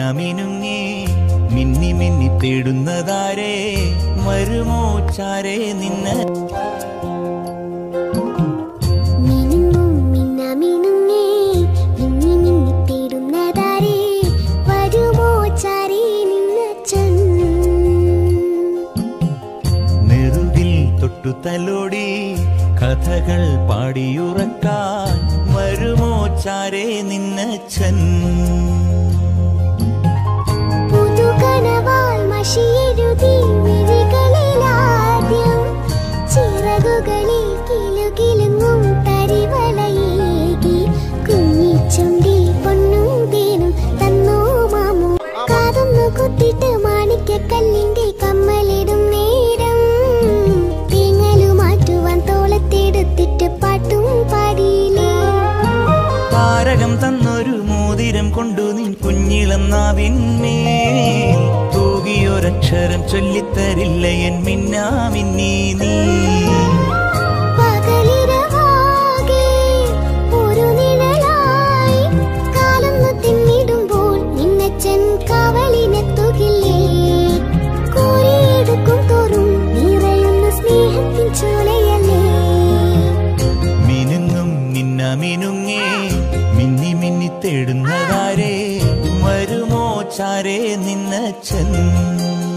മിന്നുങ്ങി മിന്നി മിന്നി തേടുന്നതാരേ വരുമോ ചാരേ നിന്ന മിനുങ്ങും മിന്ന മിനുങ്ങേ മിന്നി മിന്നി തേടുന്നതാരേ വരുമോ ചാരേ നിന്നച്ചൻ നെറുകിൽ തൊട്ടു തലോടി കഥകൾ പാടിയുറക്കാൻ വരുമോ ചാരേ നിന്നച്ഛൻ പുതുകനവാൽ മഷിയെഴുതി മിഴികളിലാദ്യം ചിറകുകളിൽ കിലുകിലുങ്ങും തരിവളയേകി കുഞ്ഞിച്ചുണ്ടിൽ പൊന്നും തേനും തന്നോ മാമോ കാതൊന്നു കുത്തിട്ട് മാണിക്യക്കല്ലിന്റെ കമ്മലിടും നേരം തേങ്ങലു മാറ്റുവാൻ തോളത്തെടുത്തിട്ട് പാട്ടും പാടിയില്ലേ താരകം തന്നൊരു മോതിരം കൊണ്ടു നിൻ കുഞ്ഞിളം നാവിന്മേൽ തൂകിയൊരക്ഷരം ചൊല്ലിത്തരില്ല എൻ മിന്നാമിന്നീ നീ പകലിരവാകെ ഒരു നിഴലായി കാലൊന്നു തിന്നിടുമ്പോൾ നിന്നച്ചൻ കാവലിനെത്തുകില്ലേ കോരിയെടുക്കും തോറും നിറയുന്ന സ്നേഹത്തിൻ ചോലയല്ലേ മിനുങ്ങും മിന്ന മിനുങ്ങേ മിന്നി മിന്നി തേടുന്നതാരേ വരുമോ ചാരേ നിന്നച്ഛൻ